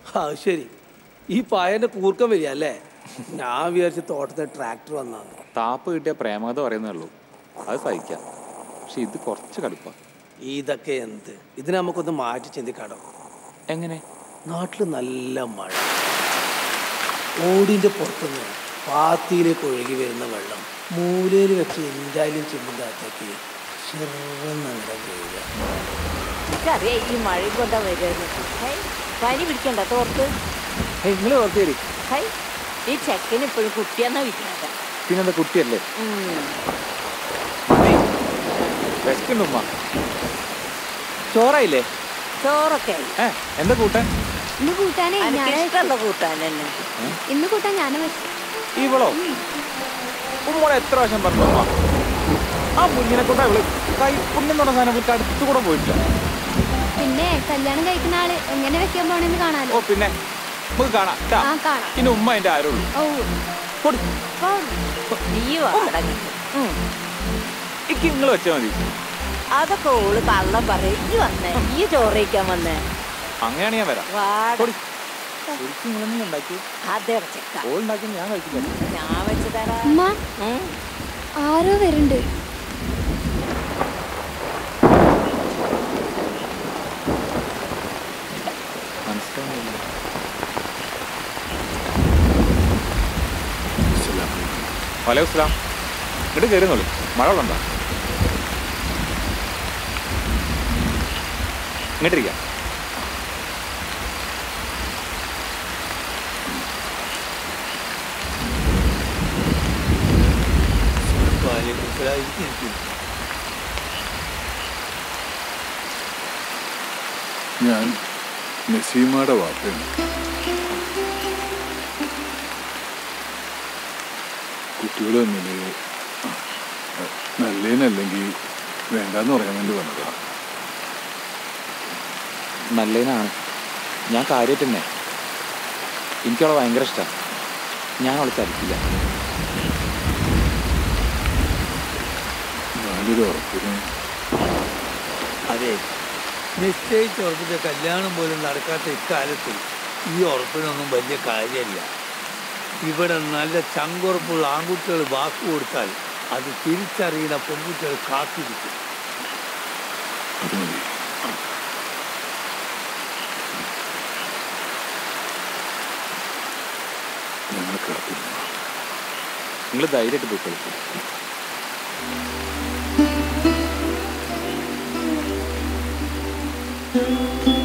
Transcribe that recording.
ആ ശരി ഈ പായന്റെ കൂർക്കം വരിക അല്ലേ ഞാൻ വിചാരിച്ച് തോട്ടത്തെ ട്രാക്ടർ വന്നാണ് താപ്പ് കിട്ടിയ പ്രേമകഥ പറയുന്നേ ഉള്ളൂ അത് സഹിക്കാം പക്ഷെ ഇത് കുറച്ച് കടുപ്പാ ഇതൊക്കെ എന്ത് ഇതിനെ നമുക്കൊന്ന് മാറ്റി ചിന്തിക്കാടോ എങ്ങനെ നാട്ടിൽ നല്ല മഴ ഓടിന്റെ പുറത്തുനിന്ന് പാത്തിയിലേക്ക് ഒഴുകി വരുന്ന വെള്ളം മൂലയിൽ വെച്ച് എന്തായാലും ചിമ്മിൻ്റെ അകത്തേക്ക് ചെറുന്നങ്ങനെ വീഴുക എനിക്കറിയാം ഈ മഴ കൊണ്ടാ വരുന്നത് ഹൈ പനി പിടിക്കണ്ട തോർത്ത് നിങ്ങൾ ഓർത്ത് തരി ഹൈ ഈ ചെക്കന് ഇപ്പോഴും കുട്ടിയെന്നാ വിചാര പിന്നെന്താ കുട്ടിയല്ലേ മതി വിശക്കുണ്ട് ഉമ്മ ചോറായില്ലേ ചോറൊക്കെ ആയി. ഏ എന്താ കൂട്ടാൻ ഇന്ന് കൂട്ടാനേ എനിക്ക് ഞാൻ ഇഷ്ടമുള്ള കൂട്ടാൻ തന്നെ ഇന്ന് കൂട്ടാൻ ഞാൻ വെച്ചു ഇവളോ ഉമ്മോടെ എത്ര പ്രാവശ്യം പറഞ്ഞു ഉമ്മ ആ മുന്നിനെ കൊണ്ടാ ഇവള് കൈപ്പുണ്യം എന്ന് പറഞ്ഞ സാധനം ഇവൾക്ക് അടുത്ത് കൂടെ പോയിട്ടില്ല പിന്നെ കല്യാണം കഴിക്കുന്ന ആള് എങ്ങനെ വെക്കാൻ പോണെന്ന് ഓ കാണാലോ പിന്നെ നമുക്ക് കാണാം ട്ടാ. ആ കാണാം ഇനി ഉമ്മ അതിന്റെ ആരുള്ളൂ ഓ പൊടി നീ വാടക ഇക്ക് നിങ്ങൾ വെച്ചാൽ മതി അതൊക്കെ ഓള് കള്ളം പറയും ഈ വന്നേ ഈ ചോറ് കഴിക്കാൻ വന്നേ അങ്ങനെയാണ് ഞാൻ വരാം വാട പൊടി ശരിക്കും നിങ്ങളെന്നെ ഉണ്ടാക്കി അതെ ചെക്ക ഓൾ ഉണ്ടാക്കി ഞാൻ കഴിക്കില്ല ഞാൻ വെച്ച് തരാം ഉമ്മ ഉം. ആരോ വരുന്നുണ്ട് മനസ്സിലാവുന്നില്ല വലൈക്കും സ്ലാം ഇങ്ങോട്ട് കയറുന്നുള്ളൂ മഴ ഉണ്ടോ ഇങ്ങോട്ടിരിക്കാം ഞാൻ നസീമയുടെ വാപ്പയാണ് കുട്ടികൾ തമ്മിൽ നല്ലതിനല്ലെങ്കിൽ വേണ്ടാന്ന് പറയാൻ വേണ്ടി വന്നതാ നല്ലതിനാണ് ഞാൻ കാര്യമായിട്ട് തന്നെ എനിക്കവളെ ഭയങ്കര ഇഷ്ടമാണ് ഞാൻ അവളെ ചതിക്കില്ല ഞാനൊരു ഉറപ്പിന് അതെ നിശ്ചയിച്ച ഉറപ്പിച്ച കല്യാണം പോലും നടക്കാത്ത ഇക്കാലത്ത് ഈ ഉറപ്പിനൊന്നും വലിയ കാര്യമല്ല ഇവിടെ നല്ല ചങ്കുറപ്പുള്ള ആൺകുട്ടികൾ വാക്ക് കൊടുത്താൽ അത് തിരിച്ചറിയുന്ന പെൺകുട്ടികൾ കാത്തിരിക്കും അത് മതി ഞങ്ങൾ കിടക്കുന്നു നിങ്ങൾ ധൈര്യമായിട്ട് പോയി കളിക്കും ഉം.